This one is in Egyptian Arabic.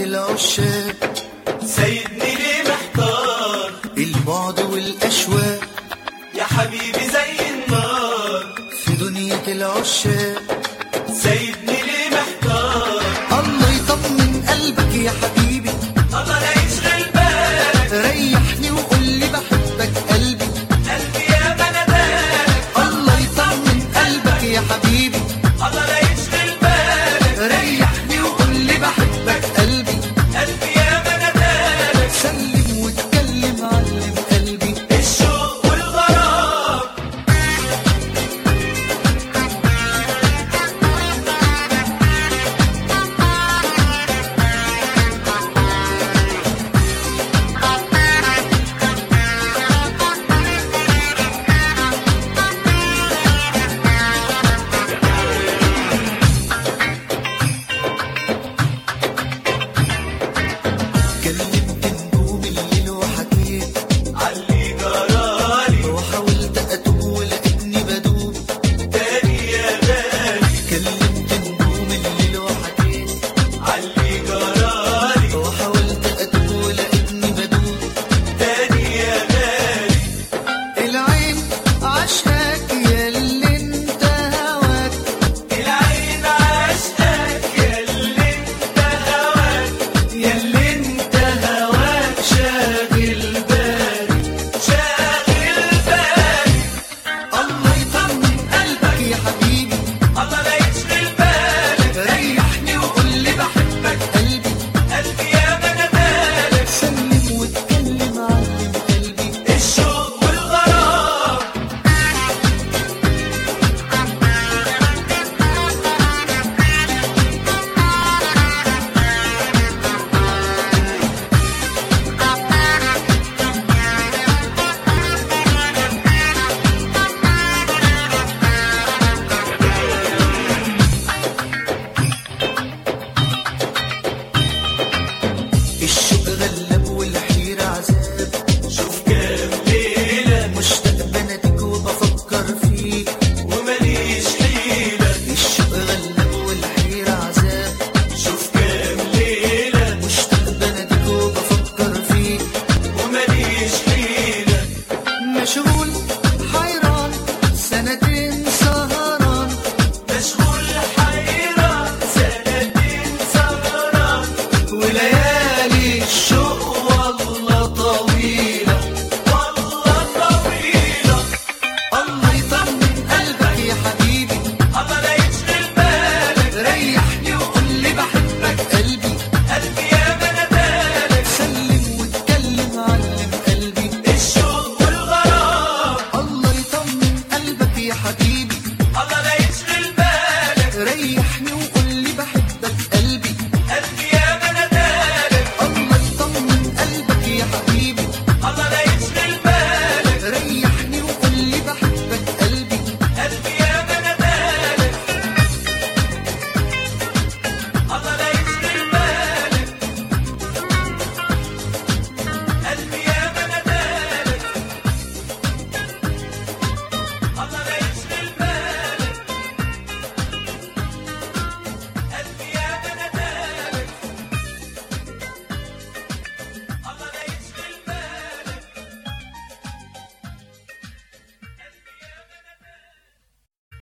العشاق سيدني ليه محتار البعد والأشواق يا حبيبي زي النار في دنيا العشاق سيدني ليه محتار الله يطمن قلبك يا حبيبي الله لا يشغل بالك ريحني وقول لي بحبك قلبي قلبي يا بنادالك الله يطمن قلبك يا حبيبي الله لا يشغل بالك ريحني وقول لي بحبك قلبي قلبي يا بنادالك سلم واتكلم علم قلبي الشوق والغرام كلمت نجوم الليل وحكيت علي جرالي وحاولت اتوب ولقيتني بدوب تاني يا غالي كلمت نجوم الليل وحكيت علي جرالي وحاولت اتوب ولقيتني بدوب تاني يا غالي العين عشقك يا اللي انت هواك العين عشقك ياللي انت هواك يا اللي انت هواك شاغل بالي شاغل بالي الله يطمن قلبك يا حبيبي الله لا يشغل بالك ريحني وقول لي بحبك قلبي قلبي يا بنادالك سلم واتكلم علم قلبي الشوق والغرام الشوق غلب والحيرة عذاب شوف كام ليلة مشتاق بناديك وبفكر فيك ومليش حيلة الشوق غلب والحيرة عذاب شوف كام ليلة مشتاق بناديك وبفكر فيك ومليش حيلة مشغول حيران سنتين سهران مشغول حيران سنتين سهران وليالي الشوق والله طويلة والله طويلة الله يطمن قلبك يا حبيبي الله لا يشغل بالك ريحني وقول لي بحبك قلبي